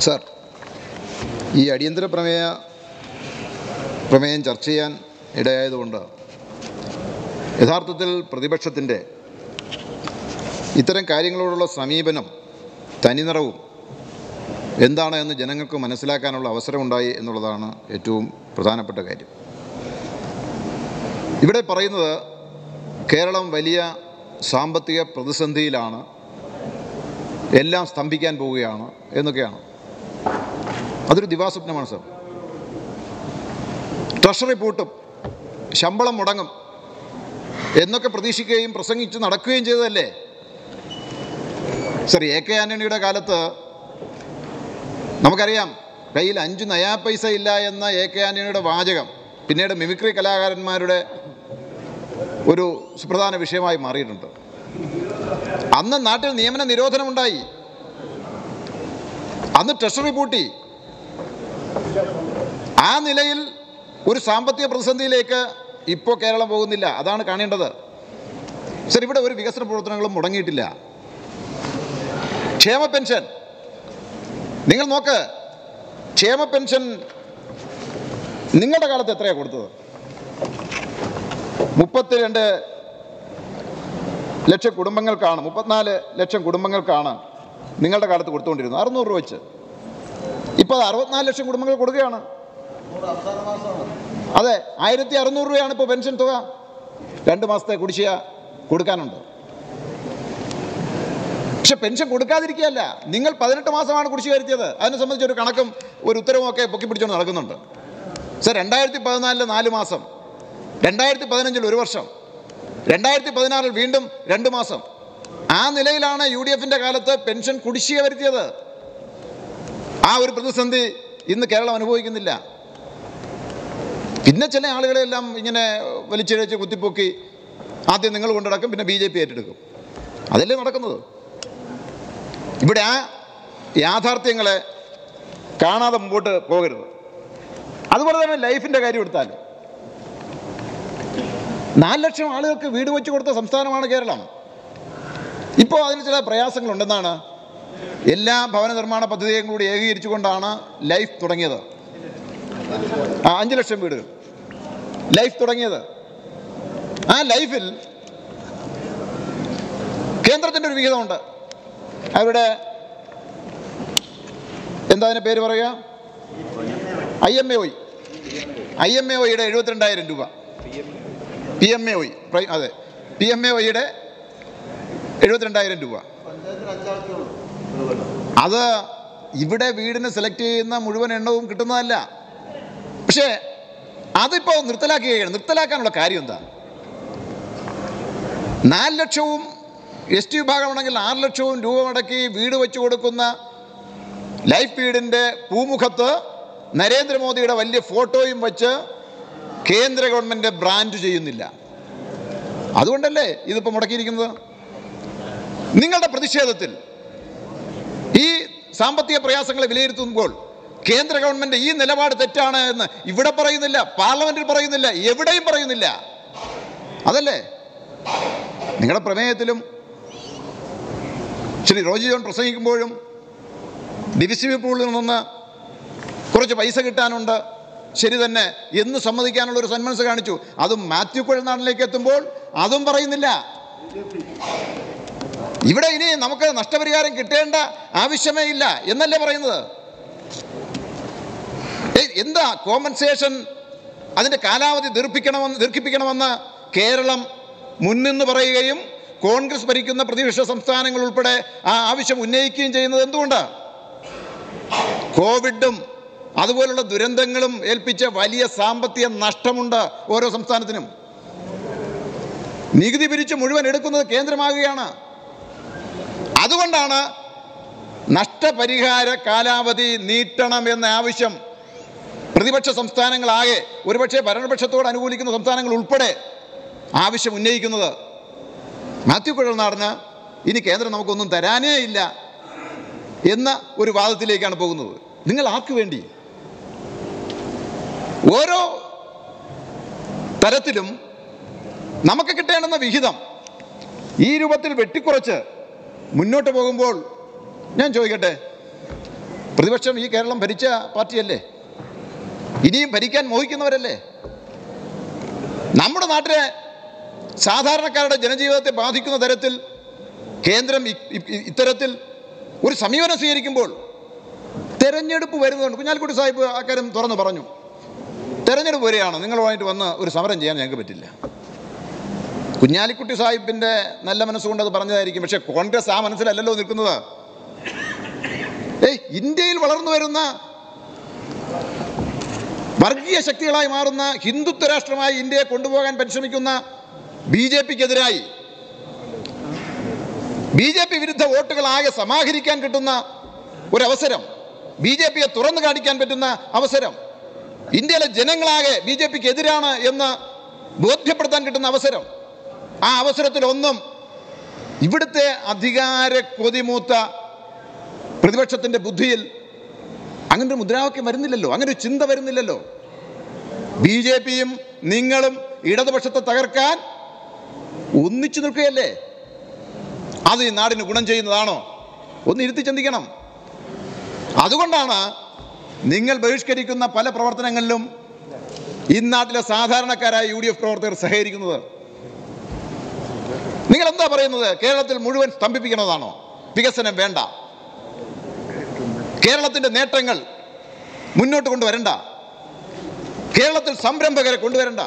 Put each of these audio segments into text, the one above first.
Sir ഈ അടിയന്തര പ്രമേയ പ്രമേയം ചർച്ച ചെയ്യാൻ ഇടയായതുകൊണ്ട് യഥാർത്ഥത്തിൽ പ്രതിപക്ഷത്തിൻ്റെ ഇത്തരം കാര്യങ്ങളോടുള്ള സമീപനം തനിനിറവും എന്താണ് എന്ന് ജനങ്ങൾക്ക് മനസ്സിലാക്കാനുള്ള അവസരമുണ്ടായി എന്നുള്ളതാണ് ഏറ്റവും പ്രധാനപ്പെട്ട കാര്യം ഇവിടെ പറയുന്നത് കേരളം വലിയ സാമ്പത്തിക പ്രതിസന്ധിയിലാണ് എല്ലാം സ്തംഭിക്കാൻ പോവുകയാണ് എന്നൊക്കെയാണ് അതൊരു ദിവാസ്വപ്നമാണ് സാർ ട്രഷറി പൂട്ടും ശമ്പളം മുടങ്ങും എന്നൊക്കെ പ്രതീക്ഷിക്കുകയും പ്രസംഗിച്ച് നടക്കുകയും ചെയ്തതല്ലേ സർ എ കെ ആന്റണിയുടെ കാലത്ത് നമുക്കറിയാം കയ്യിൽ അഞ്ച് നയാ പൈസ ഇല്ല എന്ന എ കെ ആന്റണിയുടെ വാചകം പിന്നീട് മിമിക്രി കലാകാരന്മാരുടെ ഒരു സുപ്രധാന വിഷയമായി മാറിയിട്ടുണ്ട് അന്ന് നാട്ടിൽ നിയമന നിരോധനമുണ്ടായി അന്ന് ട്രഷറി പൂട്ടി ആ നിലയിൽ ഒരു സാമ്പത്തിക പ്രതിസന്ധിയിലേക്ക് ഇപ്പോൾ കേരളം പോകുന്നില്ല അതാണ് കാണേണ്ടത് സർ ഇവിടെ ഒരു വികസന പ്രവർത്തനങ്ങളും മുടങ്ങിയിട്ടില്ല ക്ഷേമ പെൻഷൻ നിങ്ങൾ നോക്ക് ക്ഷേമ പെൻഷൻ നിങ്ങളുടെ കാലത്ത് എത്രയാണ് കൊടുത്തത് മുപ്പത്തിരണ്ട് ലക്ഷം കുടുംബങ്ങൾക്കാണ് മുപ്പത്തിനാല് ലക്ഷം കുടുംബങ്ങൾക്കാണ് നിങ്ങളുടെ കാലത്ത് കൊടുത്തുകൊണ്ടിരുന്നത് അറുന്നൂറ് രൂപ വെച്ച് ഇപ്പോൾ അത് അറുപത്തിനാല് ലക്ഷം കുടുംബങ്ങൾ കൊടുക്കുകയാണ് അതെ ആയിരത്തി അറുന്നൂറ് രൂപയാണ് ഇപ്പോൾ പെൻഷൻ തുക രണ്ട് മാസത്തെ കുടിശ്ശിക കൊടുക്കാനുണ്ട് പക്ഷെ പെൻഷൻ കൊടുക്കാതിരിക്കുകയല്ല നിങ്ങൾ പതിനെട്ട് മാസമാണ് കുടിശ്ശിക വരുത്തിയത് അതിനെ സംബന്ധിച്ച് ഒരു കണക്കും ഒരു ഉത്തരവും ഒക്കെ പൊക്കി പിടിച്ചുകൊണ്ട് നടക്കുന്നുണ്ട് സർ രണ്ടായിരത്തി പതിനാലില് നാല് മാസം രണ്ടായിരത്തി പതിനഞ്ചിൽ ഒരു വർഷം രണ്ടായിരത്തി പതിനാറിൽ വീണ്ടും രണ്ട് മാസം ആ നിലയിലാണ് യു ഡി എഫിൻ്റെ കാലത്ത് പെൻഷൻ കുടിശ്ശിക വരുത്തിയത് ആ ഒരു പ്രതിസന്ധി ഇന്ന് കേരളം അനുഭവിക്കുന്നില്ല പിന്നെ ചില ആളുകളെല്ലാം ഇങ്ങനെ വലിച്ചിഴച്ച് കുത്തിപ്പൊക്കി ആദ്യം നിങ്ങൾ കൊണ്ടുനടക്കും പിന്നെ ബി ജെ പി ഏറ്റെടുക്കും അതല്ലേ നടക്കുന്നത് ഇവിടെ ആ യാഥാർത്ഥ്യങ്ങളെ കാണാതെ മുമ്പോട്ട് പോകരുത് അതുപോലെ തന്നെ ലൈഫിൻ്റെ കാര്യം എടുത്താൽ നാല് ലക്ഷം ആളുകൾക്ക് വീട് വെച്ച് കൊടുത്ത സംസ്ഥാനമാണ് കേരളം ഇപ്പോൾ അതിന് ചില പ്രയാസങ്ങളുണ്ടെന്നാണ് എല്ലാ ഭവന നിർമ്മാണ പദ്ധതിയും കൂടി ഏകീകരിച്ചുകൊണ്ടാണ് ലൈഫ് തുടങ്ങിയത് ആ അഞ്ച് ലക്ഷം വീടുകൾ ലൈഫ് തുടങ്ങിയത് ആ ലൈഫിൽ കേന്ദ്രത്തിൻ്റെ ഒരു വിഹിതമുണ്ട് അവരുടെ എന്താ അതിൻ്റെ പേര് പറയുക I M A O I M A ഒയുടെ എഴുപത്തിരണ്ടായിരം രൂപ പി എം എ ഒയ് അതെ പി എം എ ഒയുടെ എഴുപത്തിരണ്ടായിരം രൂപ അത് ഇവിടെ വീടിന് സെലക്ട് ചെയ്യുന്ന മുഴുവൻ എണ്ണവും കിട്ടുന്നതല്ല പക്ഷേ അതിപ്പോൾ നിർത്തലാക്കുകയാണ് നിർത്തലാക്കാനുള്ള കാര്യം എന്താ നാല് ലക്ഷവും എസ് ടി വിഭാഗമാണെങ്കിൽ ആറ് ലക്ഷവും രൂപ മുടക്കി വീട് വെച്ച് കൊടുക്കുന്ന ലൈഫ് വീടിൻ്റെ പൂമുഖത്ത് നരേന്ദ്രമോദിയുടെ വലിയ ഫോട്ടോയും വെച്ച് കേന്ദ്ര ഗവൺമെൻറ് ബ്രാൻഡ് ചെയ്യുന്നില്ല അതുകൊണ്ടല്ലേ ഇതിപ്പോൾ മുടക്കിയിരിക്കുന്നത് നിങ്ങളുടെ പ്രതിഷേധത്തിൽ ഈ സാമ്പത്തിക പ്രയാസങ്ങളെ വിലയിരുത്തുമ്പോൾ കേന്ദ്ര ഗവൺമെന്റ് ഈ നിലപാട് തെറ്റാണ് എന്ന് ഇവിടെ പറയുന്നില്ല പാർലമെന്റിൽ പറയുന്നില്ല എവിടെയും പറയുന്നില്ല അതല്ലേ നിങ്ങളുടെ പ്രമേയത്തിലും ശ്രീ റോജി ജോൺ പ്രസംഗിക്കുമ്പോഴും ഡിവിസിബി പൂളിൽ നിന്ന് കുറച്ച് പൈസ കിട്ടാനുണ്ട് ശരി തന്നെ എന്ന് സമ്മതിക്കാനുള്ള ഒരു സന്മനസ് കാണിച്ചു അതും മാത്യു കുഴൽനാടിലേക്ക് എത്തുമ്പോൾ അതും പറയുന്നില്ല ഇവിടെ ഇനി നമുക്ക് നഷ്ടപരിഹാരം കിട്ടേണ്ട ആവശ്യമേ ഇല്ല എന്നല്ലേ പറയുന്നത് ഏയ് എന്താ കോമ്പൻസേഷൻ അതിൻ്റെ കാലാവധി ദീർഘിപ്പിക്കണമെന്ന് ദീർഘിപ്പിക്കണമെന്ന് കേരളം മുൻനിന്ന് പറയുകയും കോൺഗ്രസ് ഭരിക്കുന്ന പ്രതിപക്ഷ സംസ്ഥാനങ്ങൾ ഉൾപ്പെടെ ആ ആവശ്യം ഉന്നയിക്കുകയും ചെയ്യുന്നത് എന്തുകൊണ്ട് കോവിഡും അതുപോലുള്ള ദുരന്തങ്ങളും ഏൽപ്പിച്ച വലിയ സാമ്പത്തിക നഷ്ടമുണ്ട് ഓരോ സംസ്ഥാനത്തിനും നികുതി പിരിച്ച് മുഴുവൻ എടുക്കുന്നത് കേന്ദ്രമാകുകയാണ് അതുകൊണ്ടാണ് നഷ്ടപരിഹാര കാലാവധി നീട്ടണം എന്ന ആവശ്യം പ്രതിപക്ഷ സംസ്ഥാനങ്ങളാകെ ഒരുപക്ഷെ ഭരണപക്ഷത്തോട് അനുകൂലിക്കുന്ന സംസ്ഥാനങ്ങൾ ഉൾപ്പെടെ ആവശ്യം ഉന്നയിക്കുന്നത് മാത്യു കുഴൽനാടിന് ഇനി കേന്ദ്രം നമുക്കൊന്നും തരാനേ ഇല്ല എന്ന ഒരു വാദത്തിലേക്കാണ് പോകുന്നത് നിങ്ങൾ ആർക്ക് വേണ്ടി ഓരോ തരത്തിലും നമുക്ക് കിട്ടേണ്ടുന്ന വിഹിതം ഈ രൂപത്തിൽ വെട്ടിക്കുറച്ച് മുന്നോട്ട് പോകുമ്പോൾ ഞാൻ ചോദിക്കട്ടെ പ്രതിപക്ഷം ഈ കേരളം ഭരിച്ച പാർട്ടിയല്ലേ ഇനിയും ഭരിക്കാൻ മോഹിക്കുന്നവരല്ലേ നമ്മുടെ നാട്ടിലെ സാധാരണക്കാരുടെ ജനജീവിതത്തെ ബാധിക്കുന്ന തരത്തിൽ കേന്ദ്രം ഇ- ഇ- ഇത്തരത്തിൽ ഒരു സമീപനം സ്വീകരിക്കുമ്പോൾ തെരഞ്ഞെടുപ്പ് വരുന്നതുകൊണ്ട് കുഞ്ഞാലിക്കുട്ടി സാഹിബ് അക്കാര്യം തുറന്നു പറഞ്ഞു തെരഞ്ഞെടുപ്പ് വരികയാണ് നിങ്ങളുമായിട്ട് വന്ന് ഒരു സമരം ചെയ്യാൻ ഞങ്ങൾക്ക് പറ്റില്ല കുഞ്ഞാലിക്കുട്ടി സാഹിബിൻ്റെ നല്ല മനസ്സുകൊണ്ട് അത് പറഞ്ഞതായിരിക്കും പക്ഷേ കോൺഗ്രസ് ആ മനസ്സിലല്ലല്ലോ നിൽക്കുന്നത് ഏയ് ഇന്ത്യയിൽ വളർന്നു വരുന്ന വർഗീയ ശക്തികളായി മാറുന്ന ഹിന്ദുത്വ രാഷ്ട്രമായി ഇന്ത്യയെ കൊണ്ടുപോകാൻ പരിശ്രമിക്കുന്ന ബി ജെ പിക്കെതിരായി ബി ജെ പി വിരുദ്ധ വോട്ടുകൾ ആകെ സമാഹരിക്കാൻ കിട്ടുന്ന ഒരവസരം ബി ജെ പിയെ തുറന്നു കാണിക്കാൻ പറ്റുന്ന അവസരം ഇന്ത്യയിലെ ജനങ്ങളാകെ ബി ജെ പിക്ക് എതിരാണ് എന്ന് ബോധ്യപ്പെടുത്താൻ കിട്ടുന്ന അവസരം ആ അവസരത്തിലൊന്നും ഇവിടുത്തെ അധികാര കൊതിമൂത്ത പ്രതിപക്ഷത്തിൻ്റെ ബുദ്ധിയിൽ അങ്ങനെ ഒരു മുദ്രാവാക്യം വരുന്നില്ലല്ലോ അങ്ങനെ ഒരു ചിന്ത വരുന്നില്ലല്ലോ ബി ജെ പിയും നിങ്ങളും ഇടതുപക്ഷത്തെ തകർക്കാൻ ഒന്നിച്ചു നിൽക്കുകയല്ലേ അത് ഈ നാടിന് ഗുണം ചെയ്യുന്നതാണോ ഒന്ന് ഇരുത്തി ചിന്തിക്കണം അതുകൊണ്ടാണ് നിങ്ങൾ ബഹിഷ്കരിക്കുന്ന പല പ്രവർത്തനങ്ങളിലും ഈ നാട്ടിലെ സാധാരണക്കാരായ യു ഡി എഫ് പ്രവർത്തകർ സഹകരിക്കുന്നത് നിങ്ങൾ എന്താ പറയുന്നത് കേരളത്തിൽ മുഴുവൻ സ്തംഭിപ്പിക്കുന്നതാണോ വികസനം വേണ്ട കേരളത്തിന്റെ നേട്ടങ്ങൾ മുന്നോട്ട് കൊണ്ടുവരണ്ട കേരളത്തിൽ സംരംഭകരെ കൊണ്ടുവരണ്ട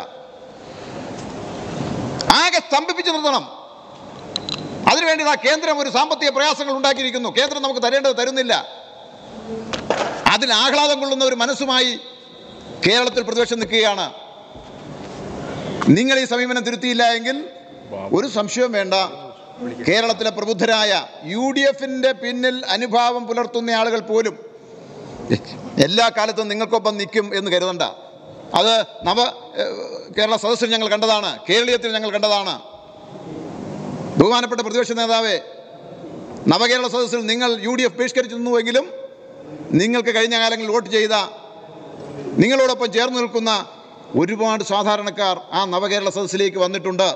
ആകെ സ്തംഭിപ്പിച്ചു നിർത്തണം അതിനുവേണ്ടി ആ കേന്ദ്രം ഒരു സാമ്പത്തിക പ്രയാസങ്ങൾ ഉണ്ടാക്കിയിരിക്കുന്നു കേന്ദ്രം നമുക്ക് തരേണ്ടത് തരുന്നില്ല അതിൽ ആഹ്ലാദം കൊള്ളുന്ന ഒരു മനസ്സുമായി കേരളത്തിൽ പ്രതിപക്ഷം നിൽക്കുകയാണ് നിങ്ങൾ ഈ സമീപനം തിരുത്തിയില്ല എങ്കിൽ ഒരു സംശയവും വേണ്ട കേരളത്തിലെ പ്രബുദ്ധരായ യു ഡി എഫിന്റെ പിന്നിൽ അനുഭാവം പുലർത്തുന്ന ആളുകൾ പോലും എല്ലാ കാലത്തും നിങ്ങൾക്കൊപ്പം നിൽക്കും എന്ന് കരുതണ്ട അത് നവ ഏഹ്, കേരള സദസ്സിൽ ഞങ്ങൾ കണ്ടതാണ് കേരളീയത്തിൽ ഞങ്ങൾ കണ്ടതാണ് ബഹുമാനപ്പെട്ട പ്രതിപക്ഷ നേതാവേ നവകേരള സദസ്സിൽ നിങ്ങൾ യു ഡി എഫ് ബഹിഷ്കരിച്ചിരുന്നുവെങ്കിലും നിങ്ങൾക്ക് കഴിഞ്ഞ കാലങ്ങളിൽ വോട്ട് ചെയ്ത നിങ്ങളോടൊപ്പം ചേർന്ന് നിൽക്കുന്ന ഒരുപാട് സാധാരണക്കാർ ആ നവകേരള സദസ്സിലേക്ക് വന്നിട്ടുണ്ട്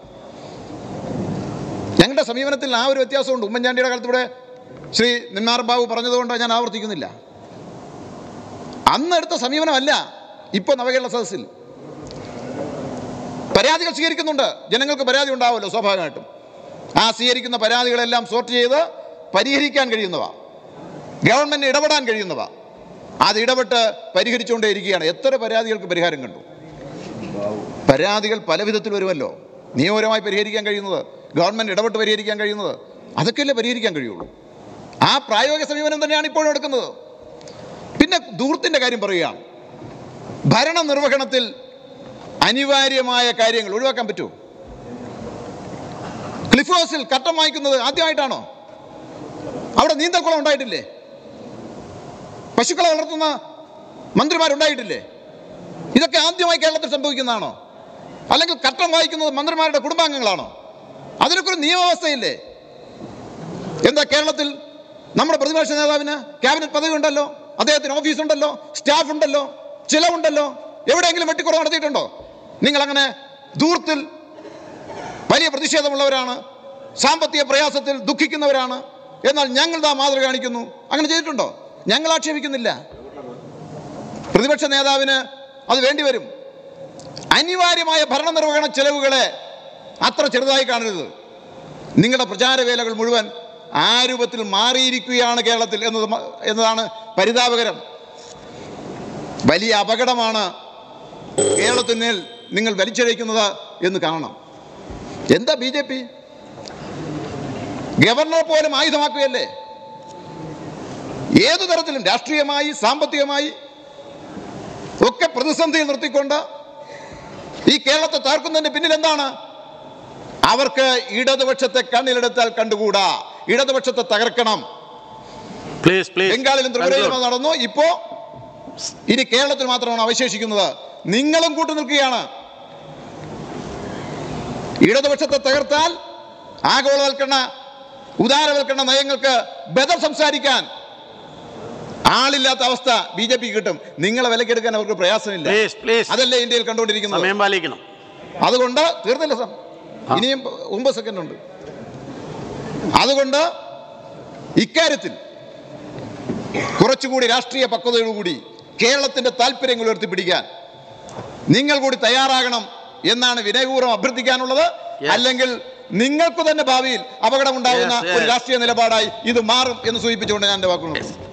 ഞങ്ങളുടെ സമീപനത്തിൽ ആ ഒരു വ്യത്യാസമുണ്ട് ഉമ്മൻചാണ്ടിയുടെ കാലത്തൂടെ ശ്രീ നെന്മാർ ബാബു പറഞ്ഞതുകൊണ്ട് ഞാൻ ആവർത്തിക്കുന്നില്ല അന്ന് എടുത്ത സമീപനമല്ല ഇപ്പോൾ നവകേരള സദസ്സിൽ പരാതികൾ സ്വീകരിക്കുന്നുണ്ട് ജനങ്ങൾക്ക് പരാതി ഉണ്ടാവുമല്ലോ സ്വാഭാവികമായിട്ടും ആ സ്വീകരിക്കുന്ന പരാതികളെല്ലാം സോർട്ട് ചെയ്ത് പരിഹരിക്കാൻ കഴിയുന്നവ ഗവൺമെൻറ് ഇടപെടാൻ കഴിയുന്നവ അത് ഇടപെട്ട് പരിഹരിച്ചുകൊണ്ടേ ഇരിക്കുകയാണ് എത്ര പരാതികൾക്ക് പരിഹാരം കണ്ടു പരാതികൾ പല വിധത്തിൽ വരുമല്ലോ നിയമപരമായി പരിഹരിക്കാൻ കഴിയുന്നത് ഗവൺമെൻറ് ഇടപെട്ട് പരിഹരിക്കാൻ കഴിയുന്നത് അതൊക്കെയല്ലേ പരിഹരിക്കാൻ കഴിയുള്ളൂ ആ പ്രായോഗിക സമീപനം തന്നെയാണ് ഇപ്പോഴും എടുക്കുന്നത് പിന്നെ ദൂർത്തിൻ്റെ കാര്യം പറയുകയാണ് ഭരണ നിർവഹണത്തിൽ അനിവാര്യമായ കാര്യങ്ങൾ ഒഴിവാക്കാൻ പറ്റുമോ ക്ലിഫ് ഹൗസിൽ കട്ടം വാങ്ങിക്കുന്നത് ആദ്യമായിട്ടാണോ അവിടെ നീന്തൽക്കുളം ഉണ്ടായിട്ടില്ലേ പശുക്കളെ വളർത്തുന്ന മന്ത്രിമാരുണ്ടായിട്ടില്ലേ ഇതൊക്കെ ആദ്യമായി കേരളത്തിൽ സംഭവിക്കുന്നതാണോ അല്ലെങ്കിൽ കട്ടം വായിക്കുന്നത് മന്ത്രിമാരുടെ കുടുംബാംഗങ്ങളാണോ അതിനൊക്കെ ഒരു നിയമവ്യവസ്ഥയില്ലേ എന്താ കേരളത്തിൽ നമ്മുടെ പ്രതിപക്ഷ നേതാവിന് ക്യാബിനറ്റ് പദവി ഉണ്ടല്ലോ അദ്ദേഹത്തിന് ഓഫീസ് ഉണ്ടല്ലോ സ്റ്റാഫ് ഉണ്ടല്ലോ ചിലവുണ്ടല്ലോ എവിടെയെങ്കിലും വെട്ടിക്കുറവ് നടത്തിയിട്ടുണ്ടോ നിങ്ങൾ അങ്ങനെ ദൂരത്തിൽ വലിയ പ്രതിഷേധമുള്ളവരാണ് സാമ്പത്തിക പ്രയാസത്തിൽ ദുഃഖിക്കുന്നവരാണ് എന്നാൽ ഞങ്ങൾ ദാ മാതൃക കാണിക്കുന്നു അങ്ങനെ ചെയ്തിട്ടുണ്ടോ ഞങ്ങൾ ആക്ഷേപിക്കുന്നില്ല പ്രതിപക്ഷ നേതാവിന് അത് വേണ്ടിവരും അനിവാര്യമായ ഭരണനിർവഹണ ചെലവുകളെ അത്ര ചെറുതായി കാണരുത് നിങ്ങളുടെ പ്രചാരവേലകൾ മുഴുവൻ ആ രൂപത്തിൽ മാറിയിരിക്കുകയാണ് കേരളത്തിൽ എന്നത് മ- എന്നതാണ് പരിതാപകരം വലിയ അപകടമാണ് കേരളത്തിന്മേൽ നിങ്ങൾ വലിച്ചഴയ്ക്കുന്നത് എന്ന് കാണണം എന്താ ബി ജെ പി ഗവർണർ പോലും ആയുധമാക്കുകയല്ലേ ഏതു തരത്തിലും രാഷ്ട്രീയമായി സാമ്പത്തികമായി ഒക്കെ പ്രതിസന്ധിയിൽ നിർത്തിക്കൊണ്ട് ഈ കേരളത്തെ തകർക്കുന്നതിന്റെ പിന്നിൽ എന്താണ് അവർക്ക് ഇടതുപക്ഷത്തെ കണ്ണിലെടുത്താൽ കണ്ടുകൂടാ ഇടതുപക്ഷത്തെ തകർക്കണം പ്ലീസ് പ്ലീസ് ബംഗാളിലും ത്രിപുരയിലും അത് നടന്നു ഇപ്പോ ഇനി കേരളത്തിൽ മാത്രമാണ് അവശേഷിക്കുന്നത് നിങ്ങളും കൂട്ടു നിൽക്കുകയാണ് ഇടതുപക്ഷത്തെ തകർത്താൽ ആഗോളവൽക്കരണ ഉദാരവൽക്കരണ നയങ്ങൾക്ക് ബദൽ സംസാരിക്കാൻ ആളില്ലാത്ത അവസ്ഥ ബി ജെ പി കിട്ടും നിങ്ങളെ വിലക്കെടുക്കാൻ അവർക്ക് പ്രയാസമില്ല പ്ലീസ് പ്ലീസ് അതല്ലേ ഇന്ത്യയിൽ കണ്ടുകൊണ്ടിരിക്കുന്നത് സമയം പാലിക്കണം അതുകൊണ്ട് തീർന്നില്ല സാർ ഇനിയും ഒമ്പത് സെക്കൻഡ് ഉണ്ട് അതുകൊണ്ട് ഇക്കാര്യത്തിൽ കുറച്ചുകൂടി രാഷ്ട്രീയ പക്വതയോടുകൂടി കേരളത്തിന്റെ താല്പര്യങ്ങൾ ഉയർത്തിപ്പിടിക്കാൻ നിങ്ങൾ കൂടി തയ്യാറാകണം എന്നാണ് വിനയപൂർവ്വം അഭ്യർത്ഥിക്കാനുള്ളത് Yes. അല്ലെങ്കിൽ നിങ്ങൾക്ക് തന്നെ ഭാവിയിൽ അപകടമുണ്ടാകുന്ന Yes, yes. ഒരു രാഷ്ട്രീയ നിലപാടായി ഇത് മാറും എന്ന് സൂചിപ്പിച്ചുകൊണ്ട് ഞാൻ എന്റെ വാക്കുകൾ Yes.